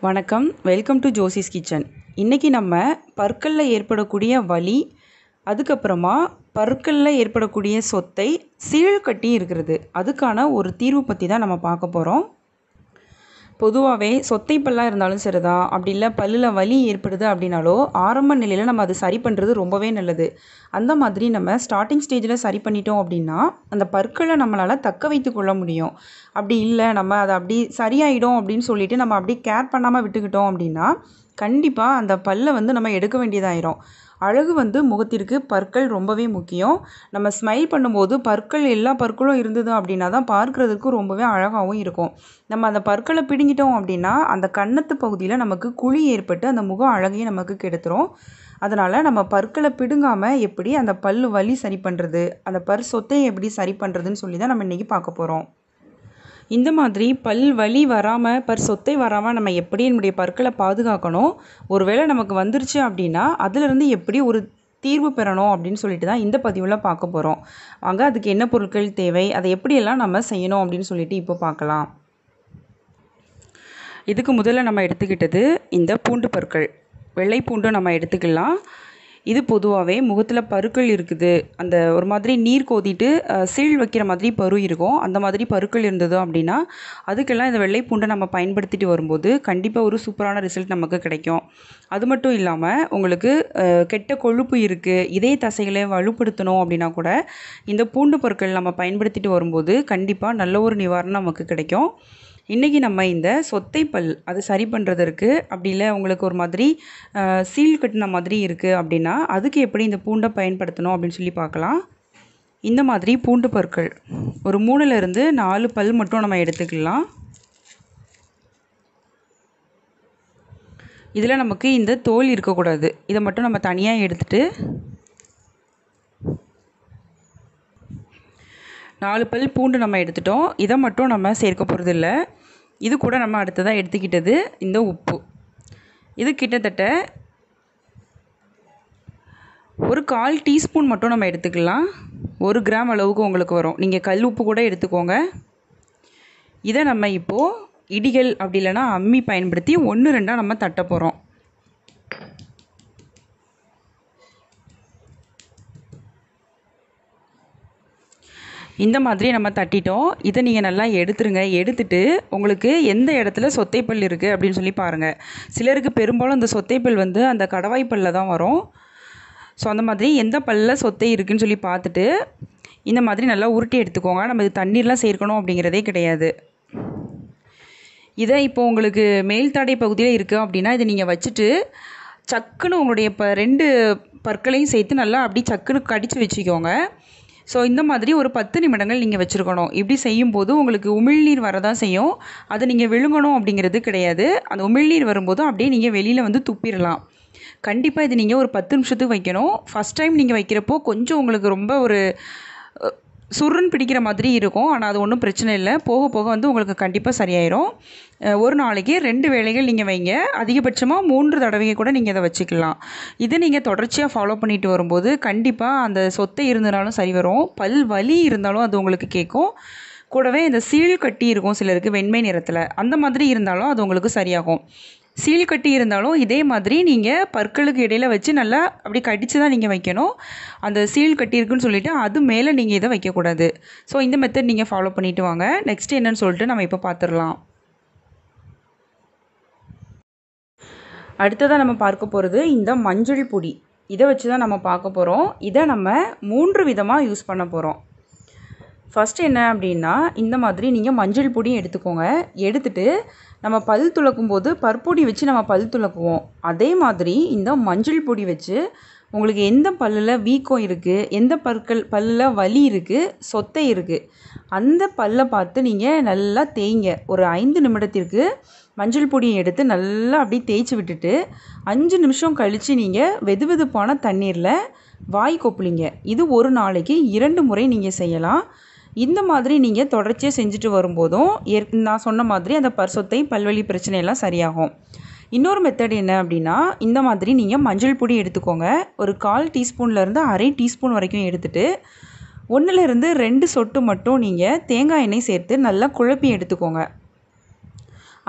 வணக்கம் welcome to Josie's kitchen இன்றைக்கி நம்ம பற்களில் ஏற்படக்கூடிய வலி அதுக்கப்புறமா பற்களில் ஏற்படக்கூடிய சொத்தை சீழ் கட்டி இருக்கிறது அதுக்கான ஒரு தீர்வு பற்றி தான் நம்ம பார்க்க போகிறோம் பொதுவாகவே சொத்தை பல்லாக இருந்தாலும் சரிதான் அப்படி இல்லை பல்லில் வலி ஏற்படுது அப்படின்னாலோ ஆரம்ப நிலையில் நம்ம அது சரி பண்ணுறது ரொம்பவே நல்லது அந்த மாதிரி நம்ம ஸ்டார்டிங் ஸ்டேஜில் சரி பண்ணிட்டோம் அப்படின்னா அந்த பற்களை நம்மளால் தக்க வைத்து கொள்ள முடியும் அப்படி இல்லை நம்ம அதை அப்படி சரியாயிடும் அப்படின்னு சொல்லிட்டு நம்ம அப்படி கேர் பண்ணாமல் விட்டுக்கிட்டோம் அப்படின்னா கண்டிப்பாக அந்த பல்லை வந்து நம்ம எடுக்க வேண்டியதாயிரும் அழகு வந்து முகத்திற்கு பற்கள் ரொம்பவே முக்கியம் நம்ம ஸ்மைல் பண்ணும்போது பற்கள் எல்லா பற்களும் இருந்தது அப்படின்னா தான் பார்க்குறதுக்கு ரொம்பவே அழகாகவும் இருக்கும் நம்ம அந்த பற்களை பிடுங்கிட்டோம் அப்படின்னா அந்த கன்னத்து பகுதியில் நமக்கு குழி ஏற்பட்டு அந்த முக அழகையும் நமக்கு கெடுத்துரும் அதனால் நம்ம பற்களை பிடுங்காமல் எப்படி அந்த பல் வலி சரி பண்ணுறது அந்த பற் சொத்தையை எப்படி சரி பண்ணுறதுன்னு சொல்லி தான் நம்ம இன்றைக்கி பார்க்க போகிறோம் இந்த மாதிரி பல் வலி வராமல் பர் சொத்தை வராமல் நம்ம எப்படி நம்முடைய பற்களை பாதுகாக்கணும் ஒருவேளை நமக்கு வந்துருச்சு அப்படின்னா அதிலிருந்து எப்படி ஒரு தீர்வு பெறணும் அப்படின்னு சொல்லிட்டு தான் இந்த பதிவில் பார்க்க போகிறோம் வாங்க அதுக்கு என்ன பொருட்கள் தேவை அதை எப்படியெல்லாம் நம்ம செய்யணும் அப்படின்னு சொல்லிட்டு இப்போ பார்க்கலாம் இதுக்கு முதல்ல நம்ம எடுத்துக்கிட்டது இந்த பூண்டு பற்கள் வெள்ளை பூண்டு நம்ம எடுத்துக்கலாம் இது பொதுவாகவே முகத்தில் பருக்கள் இருக்குது அந்த ஒரு மாதிரி நீர் கோதிட்டு சீழ் வைக்கிற மாதிரி பரு இருக்கும் அந்த மாதிரி பருக்கள் இருந்தது அப்படின்னா அதுக்கெல்லாம் இந்த வெள்ளை பூண்டை நம்ம பயன்படுத்திட்டு வரும்போது கண்டிப்பாக ஒரு சூப்பரான ரிசல்ட் நமக்கு கிடைக்கும் அது மட்டும் இல்லாமல் உங்களுக்கு கெட்ட கொழுப்பு இருக்குது இதே தசைகளை வலுப்படுத்தணும் அப்படின்னா கூட இந்த பூண்டு பொருட்கள் நம்ம பயன்படுத்திட்டு வரும்போது கண்டிப்பாக நல்ல ஒரு நிவாரணம் நமக்கு கிடைக்கும் இன்றைக்கி நம்ம இந்த சொத்தை பல் அது சரி பண்ணுறதற்கு அப்படி இல்லை உங்களுக்கு ஒரு மாதிரி சீல் கட்டின மாதிரி இருக்குது அப்படின்னா அதுக்கு எப்படி இந்த பூண்டை பயன்படுத்தணும் அப்படின்னு சொல்லி பார்க்கலாம் இந்த மாதிரி பூண்டு பற்கள் ஒரு மூணுலேருந்து நாலு பல் மட்டும் நம்ம எடுத்துக்கலாம் இதில் நமக்கு இந்த தோல் இருக்கக்கூடாது இதை மட்டும் நம்ம தனியாக எடுத்துகிட்டு நாலு பல் பூண்டு நம்ம எடுத்துட்டோம் இதை மட்டும் நம்ம சேர்க்க போகிறது இல்லை இது கூட நம்ம அடுத்ததாக எடுத்துக்கிட்டது இந்த உப்பு இது கிட்டத்தட்ட ஒரு கால் டீஸ்பூன் மட்டும் நம்ம எடுத்துக்கலாம் ஒரு கிராம் அளவுக்கு உங்களுக்கு வரும் நீங்கள் கல் உப்பு கூட எடுத்துக்கோங்க இதை நம்ம இப்போது இடிகள் அப்படி இல்லைன்னா அம்மி பயன்படுத்தி ஒன்று ரெண்டாக நம்ம தட்ட போகிறோம் இந்த மாதிரி நம்ம தட்டிட்டோம் இதை நீங்கள் நல்லா எடுத்துருங்க எடுத்துட்டு உங்களுக்கு எந்த இடத்துல சொத்தைப்பல் இருக்குது அப்படின்னு சொல்லி பாருங்கள் சிலருக்கு பெரும்பாலும் இந்த சொத்தைப்பல் வந்து அந்த கடவாய்ப்பல்லில் தான் வரும் ஸோ அந்த மாதிரி எந்த பல்லில் சொத்தை இருக்குதுன்னு சொல்லி பார்த்துட்டு இந்த மாதிரி நல்லா உருட்டி எடுத்துக்கோங்க நம்ம இது தண்ணீர்லாம் சேர்க்கணும் அப்படிங்கிறதே கிடையாது இதை இப்போ உங்களுக்கு மேல் தடை பகுதியில் இருக்குது அப்படின்னா இதை நீங்கள் வச்சுட்டு சக்குன்னு உங்களுடைய இப்போ ரெண்டு பற்களையும் சேர்த்து நல்லா அப்படி சக்குன்னு கடித்து வச்சுக்கோங்க ஸோ இந்த மாதிரி ஒரு பத்து நிமிடங்கள் நீங்கள் வச்சுருக்கணும் இப்படி செய்யும்போது உங்களுக்கு உமிழ்நீர் வரதான் செய்யும் அதை நீங்கள் விழுங்கணும் அப்படிங்கிறது கிடையாது அந்த உமிழ்நீர் வரும்போதும் அப்படியே நீங்கள் வெளியில் வந்து துப்பிடலாம் கண்டிப்பாக இது நீங்கள் ஒரு பத்து நிமிஷத்துக்கு வைக்கணும் ஃபஸ்ட் டைம் நீங்கள் வைக்கிறப்போ கொஞ்சம் உங்களுக்கு ரொம்ப ஒரு சுருன்னு பிடிக்கிற மாதிரி இருக்கும் ஆனால் அது ஒன்றும் பிரச்சனை இல்லை போக போக வந்து உங்களுக்கு கண்டிப்பாக சரியாயிரும் ஒரு நாளைக்கு ரெண்டு வேலைகள் நீங்கள் வைங்க அதிகபட்சமாக மூன்று தடவைங்க கூட நீங்கள் இதை வச்சுக்கலாம் இதை நீங்கள் தொடர்ச்சியாக ஃபாலோ பண்ணிட்டு வரும்போது கண்டிப்பாக அந்த சொத்தை இருந்தனாலும் சரி வரும் பல் வலி இருந்தாலும் அது உங்களுக்கு கேட்கும் கூடவே இந்த சீழ் கட்டி இருக்கும் சிலருக்கு வெண்மை நிறத்தில் அந்த மாதிரி இருந்தாலும் அது உங்களுக்கு சரியாகும் சீல் கட்டி இருந்தாலும் இதே மாதிரி நீங்கள் பற்களுக்கு இடையில வச்சு நல்லா அப்படி கடித்து தான் நீங்கள் வைக்கணும் அந்த சீல் கட்டியிருக்குன்னு சொல்லிவிட்டு அது மேலே நீங்கள் இதை வைக்கக்கூடாது ஸோ இந்த மெத்தட் நீங்கள் ஃபாலோ பண்ணிவிட்டு வாங்க நெக்ஸ்ட் என்னன்னு சொல்லிட்டு நம்ம இப்போ பார்த்துடலாம் அடுத்ததாக நம்ம பார்க்க போகிறது இந்த மஞ்சள் பொடி இதை வச்சு தான் நம்ம பார்க்க போகிறோம் இதை நம்ம மூன்று விதமாக யூஸ் பண்ண போகிறோம் ஃபஸ்ட்டு என்ன அப்படின்னா இந்த மாதிரி நீங்கள் மஞ்சள் பொடியும் எடுத்துக்கோங்க எடுத்துகிட்டு நம்ம பல் துளக்கும் போது பற்பொடி வச்சு நம்ம பல் துளக்குவோம் அதே மாதிரி இந்த மஞ்சள் பொடி வச்சு உங்களுக்கு எந்த பல்லில் வீக்கம் இருக்குது எந்த பற்கள் பல்லில் வலி இருக்குது சொத்தை இருக்குது அந்த பல்லை பார்த்து நீங்கள் நல்லா தேய்ங்க ஒரு ஐந்து நிமிடத்திற்கு மஞ்சள் பொடியை எடுத்து நல்லா அப்படியே தேய்ச்சி விட்டுட்டு அஞ்சு நிமிஷம் கழித்து நீங்கள் வெது வெதுப்பான தண்ணீரில் வாய் கொப்பளிங்க இது ஒரு நாளைக்கு இரண்டு முறை நீங்கள் செய்யலாம் இந்த மாதிரி நீங்கள் தொடர்ச்சியாக செஞ்சுட்டு வரும்போதும் ஏற் நான் சொன்ன மாதிரி அந்த பர்சொத்தை பல்வலி பிரச்சனையெல்லாம் சரியாகும் இன்னொரு மெத்தட் என்ன அப்படின்னா இந்த மாதிரி நீங்கள் மஞ்சள் பொடி எடுத்துக்கோங்க ஒரு கால் டீஸ்பூன்லேருந்து அரை டீஸ்பூன் வரைக்கும் எடுத்துகிட்டு ஒன்றுலேருந்து ரெண்டு சொட்டு மட்டும் நீங்கள் தேங்காய் எண்ணெய் சேர்த்து நல்லா குழப்பி எடுத்துக்கோங்க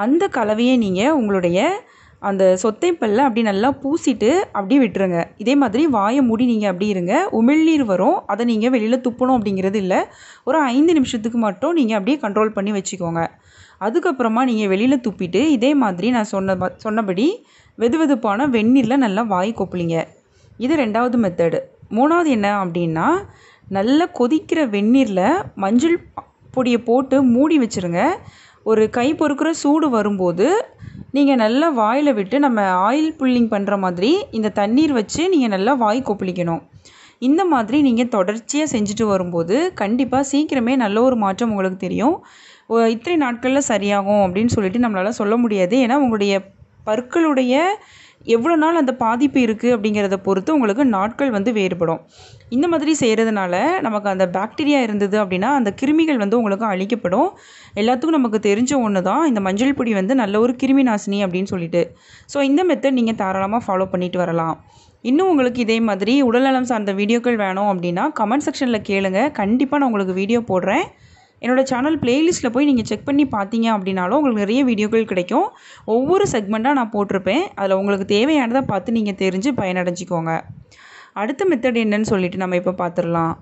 அந்த கலவையை நீங்கள் உங்களுடைய அந்த சொத்தை பல்ல அப்படி நல்லா பூசிட்டு அப்படியே விட்டுருங்க இதே மாதிரி வாயை மூடி நீங்கள் அப்படி இருங்க உமிழ்நீர் வரும் அதை நீங்கள் வெளியில் துப்பணும் அப்படிங்கிறது இல்லை ஒரு ஐந்து நிமிஷத்துக்கு மட்டும் நீங்கள் அப்படியே கண்ட்ரோல் பண்ணி வச்சுக்கோங்க அதுக்கப்புறமா நீங்கள் வெளியில் துப்பிட்டு இதே மாதிரி நான் சொன்ன ம- சொன்னபடி வெது வெதுப்பான வெந்நீரில் நல்லா வாய் கொப்பளிங்க இது ரெண்டாவது மெத்தடு மூணாவது என்ன அப்படின்னா நல்லா கொதிக்கிற வெந்நீரில் மஞ்சள் பொடியை போட்டு மூடி வச்சுருங்க ஒரு கை பொறுக்கிற சூடு வரும்போது நீங்கள் நல்லா வாயில் விட்டு நம்ம ஆயில் புல்லிங் பண்ணுற மாதிரி இந்த தண்ணீர் வச்சு நீங்கள் நல்லா வாய் கொப்பளிக்கணும் இந்த மாதிரி நீங்கள் தொடர்ச்சியாக செஞ்சுட்டு வரும்போது கண்டிப்பாக சீக்கிரமே நல்ல ஒரு மாற்றம் உங்களுக்கு தெரியும் ஒ- இத்தனை நாட்களில் சரியாகும் அப்படின்னு சொல்லிட்டு நம்மளால் சொல்ல முடியாது ஏன்னா உங்களுடைய பற்களுடைய எவ்வளோ நாள் அந்த பாதிப்பு இருக்குது அப்படிங்கிறத பொறுத்து உங்களுக்கு நாட்கள் வந்து வேறுபடும் இந்த மாதிரி செய்கிறதுனால நமக்கு அந்த பாக்டீரியா இருந்தது அப்படின்னா அந்த கிருமிகள் வந்து உங்களுக்கு அழிக்கப்படும் எல்லாத்துக்கும் நமக்கு தெரிஞ்ச ஒன்று தான் இந்த மஞ்சள் பொடி வந்து நல்ல ஒரு கிருமி நாசினி அப்படின்னு சொல்லிட்டு ஸோ இந்த மெத்தட் நீங்கள் தாராளமாக ஃபாலோ பண்ணிட்டு வரலாம் இன்னும் உங்களுக்கு இதே மாதிரி உடல்நலம் சார்ந்த வீடியோக்கள் வேணும் அப்படின்னா கமெண்ட் செக்ஷனில் கேளுங்க கண்டிப்பாக நான் உங்களுக்கு வீடியோ போடுறேன் என்னோட சேனல் பிளேலிஸ்ட்டில் போய் நீங்கள் செக் பண்ணி பார்த்தீங்க அப்படின்னாலும் உங்களுக்கு நிறைய வீடியோக்கள் கிடைக்கும் ஒவ்வொரு செக்மெண்ட்டாக நான் போட்டிருப்பேன் அதில் உங்களுக்கு தேவையானதை பார்த்து நீங்கள் தெரிஞ்சு பயனடைஞ்சிக்கோங்க அடுத்த மெத்தட் என்னன்னு சொல்லிட்டு நம்ம இப்போ பார்த்துடலாம்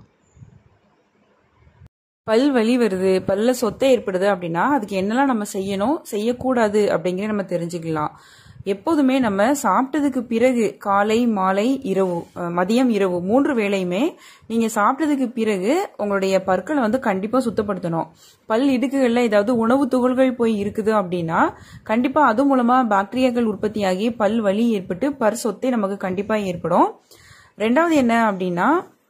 பல் வலி வருது பல்ல சொத்தை ஏற்படுது அப்படின்னா அதுக்கு என்னெல்லாம் நம்ம செய்யணும் செய்யக்கூடாது அப்படிங்கிறத நம்ம தெரிஞ்சுக்கலாம் எப்போதுமே நம்ம சாப்பிட்டதுக்கு பிறகு காலை மாலை இரவு அஹ், மதியம் இரவு மூன்று வேளையுமே நீங்க சாப்பிட்டதுக்கு பிறகு உங்களுடைய பற்களை வந்து கண்டிப்பா சுத்தப்படுத்தணும் பல் இடுக்குகள்ல ஏதாவது உணவு துகள்கள் போய் இருக்குது அப்படின்னா கண்டிப்பா அது மூலமா பாக்டீரியாக்கள் உற்பத்தியாகி பல் வலி ஏற்பட்டு பர் சொத்தை நமக்கு கண்டிப்பா ஏற்படும் ரெண்டாவது என்ன அப்படின்னா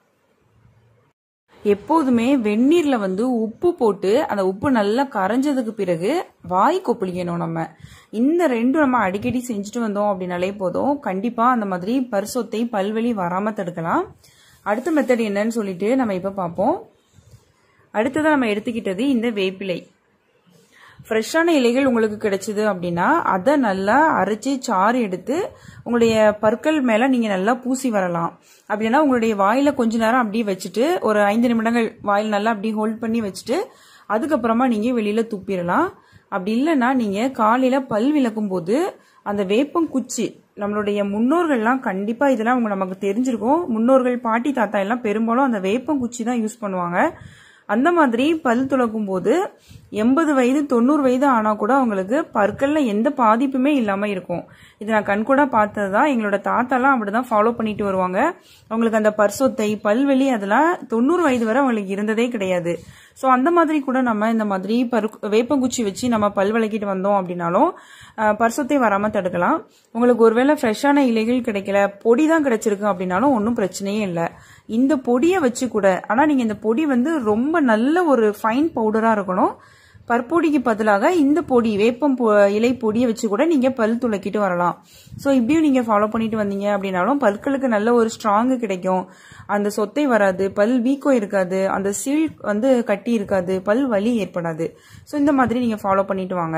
எப்போதுமே வெந்நீரில் வந்து உப்பு போட்டு அந்த உப்பு நல்லா கரைஞ்சதுக்கு பிறகு வாய் கொப்பளிக்கணும் நம்ம இந்த ரெண்டும் நம்ம அடிக்கடி செஞ்சுட்டு வந்தோம் அப்படின்னாலே போதும் கண்டிப்பாக அந்த மாதிரி பரிசொத்தை பல்வலி வராமல் தடுக்கலாம் அடுத்த மெத்தட் என்னன்னு சொல்லிட்டு நம்ம இப்போ பார்ப்போம் அடுத்ததாக நம்ம எடுத்துக்கிட்டது இந்த வேப்பிலை ஃப்ரெஷ்ஷான இலைகள் உங்களுக்கு கிடைச்சிது அப்படின்னா அதை நல்லா அரைச்சி சாறு எடுத்து உங்களுடைய பற்கள் மேலே நீங்கள் நல்லா பூசி வரலாம் அப்படின்னா உங்களுடைய வாயில் கொஞ்ச நேரம் அப்படியே வச்சுட்டு ஒரு ஐந்து நிமிடங்கள் வாயில் நல்லா அப்படியே ஹோல்ட் பண்ணி வச்சுட்டு அதுக்கப்புறமா நீங்கள் வெளியில் துப்பிடலாம் அப்படி இல்லைன்னா நீங்கள் காலையில் பல் விளக்கும் போது அந்த வேப்பங்குச்சி நம்மளுடைய முன்னோர்கள்லாம் கண்டிப்பாக இதெல்லாம் அவங்க நமக்கு தெரிஞ்சிருக்கும் முன்னோர்கள் பாட்டி தாத்தா எல்லாம் பெரும்பாலும் அந்த வேப்பங்குச்சி தான் யூஸ் பண்ணுவாங்க அந்த மாதிரி பல் துளக்கும் போது எண்பது வயது தொண்ணூறு வயது ஆனால் கூட அவங்களுக்கு பற்கள்ல எந்த பாதிப்புமே இல்லாமல் இருக்கும் இது நான் கண்கூட பார்த்தது தான் எங்களோட தாத்தாலாம் அப்படி தான் ஃபாலோ பண்ணிட்டு வருவாங்க அவங்களுக்கு அந்த பர்சொத்தை பல்வெளி அதெல்லாம் தொண்ணூறு வயது வரை அவங்களுக்கு இருந்ததே கிடையாது ஸோ அந்த மாதிரி கூட நம்ம இந்த மாதிரி பரு வேப்பங்குச்சி வச்சு நம்ம பல் விளக்கிட்டு வந்தோம் அப்படின்னாலும் அஹ், பர்சொத்தை வராமல் தடுக்கலாம் உங்களுக்கு ஒருவேளை ஃப்ரெஷ்ஷான இலைகள் கிடைக்கல பொடி தான் கிடைச்சிருக்கு அப்படின்னாலும் ஒன்றும் பிரச்சனையே இல்லை இந்த பொடியை வச்சு கூட ஆனால் நீங்கள் இந்த பொடி வந்து ரொம்ப நல்ல ஒரு ஃபைன் பவுடராக இருக்கணும் பற்பொடிக்கு பதிலாக இந்த பொடி வேப்பம் பொ- இலை பொடியை வச்சு கூட நீங்கள் பல் துளக்கிட்டு வரலாம் ஸோ இப்படியும் நீங்கள் ஃபாலோ பண்ணிட்டு வந்தீங்க அப்படின்னாலும் பற்களுக்கு நல்ல ஒரு ஸ்ட்ராங்கு கிடைக்கும் அந்த சொத்தை வராது பல் வீக்கம் இருக்காது அந்த சீழ் வந்து கட்டி இருக்காது பல் வலி ஏற்படாது ஸோ இந்த மாதிரி நீங்கள் ஃபாலோ பண்ணிட்டு வாங்க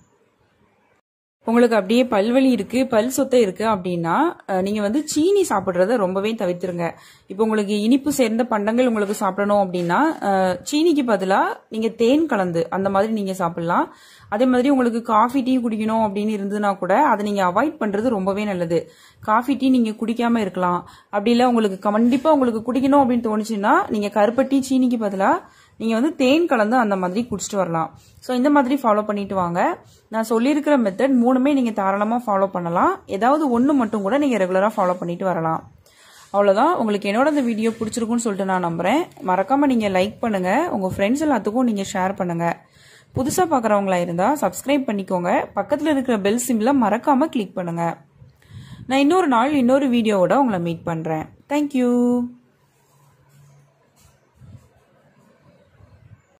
உங்களுக்கு அப்படியே பல்வலி இருக்கு பல் சொத்தை இருக்கு அப்படின்னா அஹ், நீங்க வந்து சீனி சாப்பிட்றத ரொம்பவே தவிர்த்துருங்க இப்போ உங்களுக்கு இனிப்பு சேர்ந்த பண்டங்கள் உங்களுக்கு சாப்பிடணும் அப்படின்னா அஹ், சீனிக்கு பதிலா நீங்க தேன் கலந்து அந்த மாதிரி நீங்க சாப்பிடலாம் அதே மாதிரி உங்களுக்கு காஃபி டீ குடிக்கணும் அப்படின்னு இருந்ததுன்னா கூட அதை நீங்க அவாய்ட் பண்றது ரொம்பவே நல்லது காஃபி டீ நீங்க குடிக்காம இருக்கலாம் அப்படி இல்லை உங்களுக்கு கண்டிப்பா உங்களுக்கு குடிக்கணும் அப்படின்னு தோணுச்சுன்னா நீங்க கருப்பட்டி சீனிக்கு பதிலா நீங்க வந்து தேன் கலந்து அந்த மாதிரி குடிச்சிட்டு வரலாம் ஸோ இந்த மாதிரி ஃபாலோ பண்ணிட்டு வாங்க நான் சொல்லியிருக்கிற மெத்தட் மூணுமே நீங்க தாராளமாக ஃபாலோ பண்ணலாம் ஏதாவது ஒன்று மட்டும் கூட நீங்க ரெகுலராக ஃபாலோ பண்ணிட்டு வரலாம் அவ்வளோதான் உங்களுக்கு என்னோட இந்த வீடியோ பிடிச்சிருக்குன்னு சொல்லிட்டு நான் நம்புறேன் மறக்காம நீங்க லைக் பண்ணுங்க உங்க ஃப்ரெண்ட்ஸ் எல்லாத்துக்கும் நீங்க ஷேர் பண்ணுங்க புதுசா பார்க்குறவங்களா இருந்தா சப்ஸ்கிரைப் பண்ணிக்கோங்க பக்கத்தில் இருக்கிற பெல் சிம்ல மறக்காம கிளிக் பண்ணுங்க நான் இன்னொரு நாள் இன்னொரு வீடியோவோட உங்களை மீட் பண்றேன் தேங்க்யூ